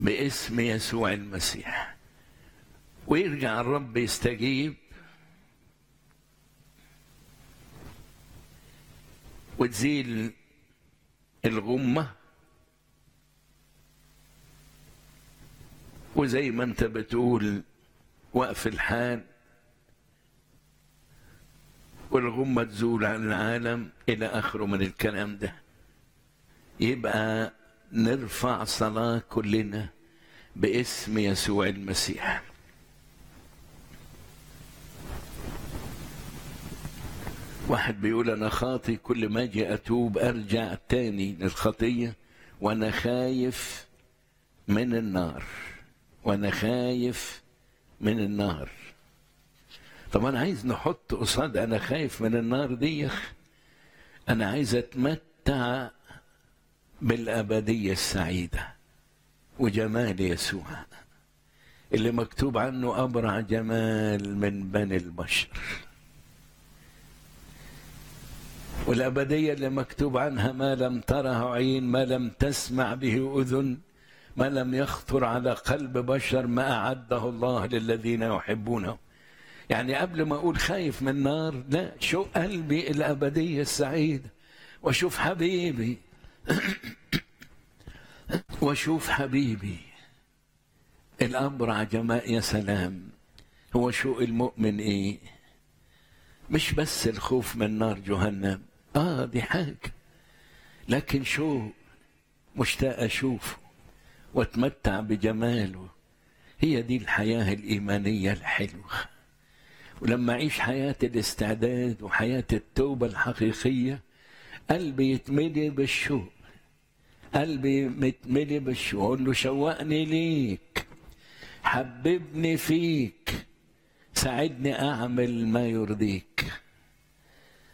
باسم يسوع المسيح ويرجع الرب يستجيب وتزيل الغمة وزي ما انت بتقول وقف الحال والغمة تزول عن العالم إلى آخره من الكلام ده يبقى نرفع صلاة كلنا باسم يسوع المسيح واحد بيقول أنا خاطي كل ما أجي أتوب أرجع تاني للخطية وأنا خايف من النار وأنا خايف من النار طب أنا عايز نحط قصاد أنا خايف من النار دي أنا عايز أتمتع بالأبدية السعيدة وجمال يسوع اللي مكتوب عنه أبرع جمال من بني البشر والأبدية اللي مكتوب عنها ما لم تره عين ما لم تسمع به أذن ما لم يخطر على قلب بشر ما أعده الله للذين يحبونه يعني قبل ما أقول خايف من النار لا شو قلبي الأبدية السعيدة وأشوف حبيبي واشوف حبيبي الأبرع جماء يا سلام هو شو المؤمن ايه مش بس الخوف من نار جهنم اه دي حاجة لكن شو مشتاق اشوفه واتمتع بجماله هي دي الحياة الإيمانية الحلوة ولما أعيش حياة الاستعداد وحياة التوبة الحقيقية قلبي يتملي بالشوق قلبي متملي بالشوق اقول له شوقني ليك حببني فيك ساعدني اعمل ما يرضيك